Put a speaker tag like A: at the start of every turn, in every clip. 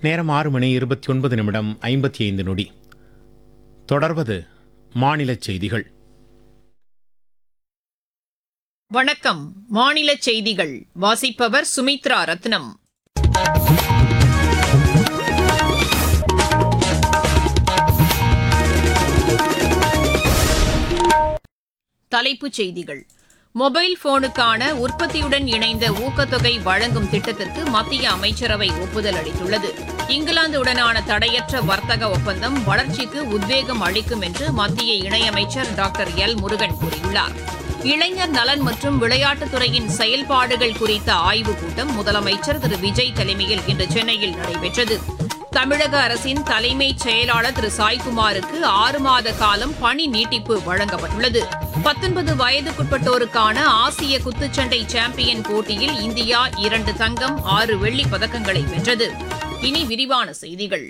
A: நேரம் ஆறு மணி இருபத்தி ஒன்பது நிமிடம் ஐம்பத்தி ஐந்து நொடி தொடர்வது மாநிலச் செய்திகள்
B: வணக்கம் மாநில செய்திகள் வாசிப்பவர் சுமித்ரா ரத்னம் தலைப்புச் செய்திகள் மொபைல் போனுக்கான உற்பத்தியுடன் இணைந்த ஊக்கத்தொகை வழங்கும் திட்டத்திற்கு மத்திய அமைச்சரவை ஒப்புதல் அளித்துள்ளது இங்கிலாந்துடனான தடையற்ற வர்த்தக ஒப்பந்தம் வளர்ச்சிக்கு உத்வேகம் அளிக்கும் என்று மத்திய இணையமைச்சர் டாக்டர் எல் முருகன் கூறியுள்ளார் இளைஞர் நலன் மற்றும் விளையாட்டுத்துறையின் செயல்பாடுகள் குறித்த ஆய்வுக் கூட்டம் முதலமைச்சர் திரு விஜய் தலைமையில் இன்று சென்னையில் நடைபெற்றது தமிழக அரசின் தலைமைச் செயலாளர் திரு சாய்குமாருக்கு ஆறு மாத காலம் பணி நீட்டிப்பு வழங்கப்பட்டுள்ளது பத்தொன்பது வயதுக்குட்பட்டோருக்கான ஆசிய குத்துச்சண்டை சாம்பியன் போட்டியில் இந்தியா இரண்டு தங்கம் ஆறு வெள்ளிப் பதக்கங்களை வென்றது இனி விரிவான செய்திகள்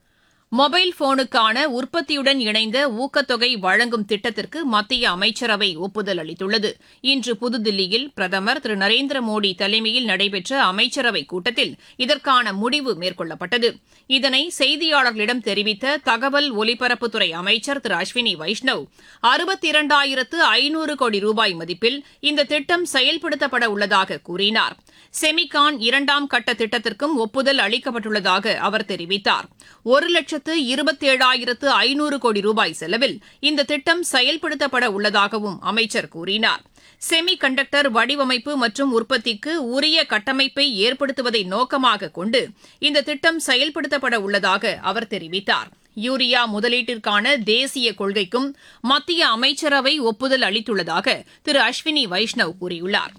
B: மொபைல் போனுக்கான உற்பத்தியுடன் இணைந்த ஊக்கத்தொகை வழங்கும் திட்டத்திற்கு மத்திய அமைச்சரவை ஒப்புதல் அளித்துள்ளது இன்று புதுதில்லியில் பிரதமர் திரு நரேந்திர மோடி தலைமையில் நடைபெற்ற அமைச்சரவைக் கூட்டத்தில் இதற்கான முடிவு மேற்கொள்ளப்பட்டது இதனை செய்தியாளர்களிடம் தெரிவித்த தகவல் ஒலிபரப்புத்துறை அமைச்சர் திரு அஸ்வினி வைஷ்ணவ் அறுபத்தி இரண்டாயிரத்து ஐநூறு கோடி ரூபாய் மதிப்பில் இந்த திட்டம் செயல்படுத்தப்பட உள்ளதாக கூறினார் செமிகான் இரண்டாம் கட்ட திட்டத்திற்கும் ஒப்புதல் அளிக்கப்பட்டுள்ளதாக அவர் தெரிவித்தார் ஒரு லட்சத்து இருபத்தேழாயிரத்து ஐநூறு கோடி ரூபாய் செலவில் இந்த திட்டம் செயல்படுத்தப்பட உள்ளதாகவும் அமைச்சர் கூறினார் செமி கண்டக்டர் வடிவமைப்பு மற்றும் உற்பத்திக்கு உரிய கட்டமைப்பை ஏற்படுத்துவதை நோக்கமாக கொண்டு இந்த திட்டம் செயல்படுத்தப்பட உள்ளதாக அவர் தெரிவித்தார் யூரியா முதலீட்டிற்கான தேசிய கொள்கைக்கும் மத்திய அமைச்சரவை ஒப்புதல் அளித்துள்ளதாக திரு அஸ்வினி வைஷ்ணவ் கூறியுள்ளார்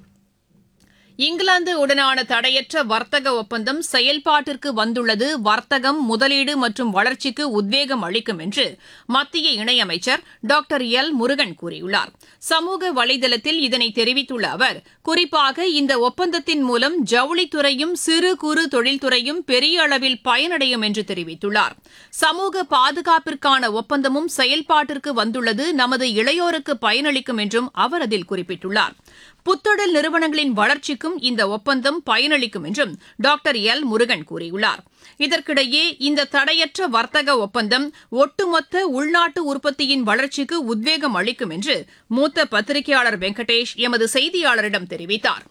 B: இங்கிலாந்து உடனான தடையற்ற வர்த்தக ஒப்பந்தம் செயல்பாட்டிற்கு வந்துள்ளது வர்த்தகம் முதலீடு மற்றும் வளர்ச்சிக்கு உத்வேகம் அளிக்கும் என்று மத்திய இணையமைச்சர் டாக்டர் எல் முருகன் கூறியுள்ளார் சமூக வலைதளத்தில் இதனை தெரிவித்துள்ள அவர் குறிப்பாக இந்த ஒப்பந்தத்தின் மூலம் ஜவுளித்துறையும் சிறு குறு தொழில்துறையும் பெரிய அளவில் பயனடையும் என்று தெரிவித்துள்ளார் சமூக பாதுகாப்பிற்கான ஒப்பந்தமும் செயல்பாட்டிற்கு வந்துள்ளது நமது இளையோருக்கு பயனளிக்கும் என்றும் அவர் அதில் குறிப்பிட்டுள்ளார் புத்தொழில் நிறுவனங்களின் வளர்ச்சிக்கும் இந்த ஒப்பந்தம் பயனளிக்கும் என்றும் டாக்டர் எல் முருகன் கூறியுள்ளார் இதற்கிடையே இந்த தடையற்ற வர்த்தக ஒப்பந்தம் ஒட்டுமொத்த உள்நாட்டு உற்பத்தியின் வளர்ச்சிக்கு உத்வேகம் அளிக்கும் என்று மூத்த பத்திரிகையாளர் வெங்கடேஷ் எமது செய்தியாளரிடம் தெரிவித்தார்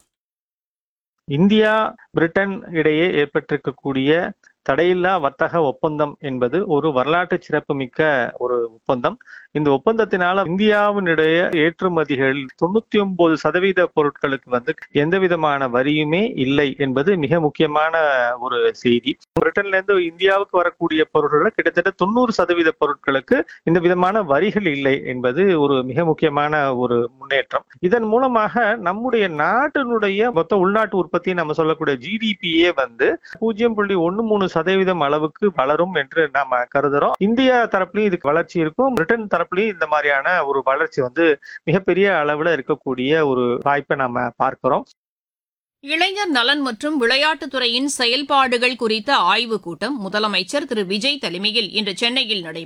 C: இந்தியா பிரிட்டன் இடையே ஏற்பட்டிருக்கக்கூடிய தடையில்லா வர்த்தக ஒப்பந்தம் என்பது ஒரு வரலாற்று சிறப்புமிக்க ஒரு ஒப்பந்தம் இந்த ஒப்பந்தத்தினால இந்தியாவினுடைய ஏற்றுமதிகள் தொண்ணூத்தி ஒன்பது சதவீத பொருட்களுக்கு வந்து எந்த விதமான வரியுமே இல்லை என்பது மிக முக்கியமான ஒரு செய்தி பிரிட்டன்ல இருந்து இந்தியாவுக்கு வரக்கூடிய பொருட்கள் கிட்டத்தட்ட தொண்ணூறு சதவீத பொருட்களுக்கு இந்த விதமான வரிகள் இல்லை என்பது ஒரு மிக முக்கியமான ஒரு முன்னேற்றம் இதன் மூலமாக நம்முடைய நாட்டினுடைய மொத்த உள்நாட்டு உற்பத்தி நம்ம சொல்லக்கூடிய ஜிடிபியே வந்து பூஜ்ஜியம் புள்ளி ஒன்னு மூணு சதவீதம் அளவுக்கு வளரும் என்று நாம கருதுறோம் இந்தியா தரப்புலயும் இதுக்கு வளர்ச்சி இருக்கும் பிரிட்டன் தரப்புலயும் இந்த மாதிரியான ஒரு வளர்ச்சி வந்து மிகப்பெரிய அளவுல இருக்கக்கூடிய ஒரு வாய்ப்பை நாம பார்க்கிறோம்
B: இளைஞர் நலன் மற்றும் விளையாட்டுத்துறையின் செயல்பாடுகள் குறித்த ஆய்வுக் கூட்டம் முதலமைச்சர் திரு விஜய் தலைமையில் இன்று சென்னையில் நடைபெற்றது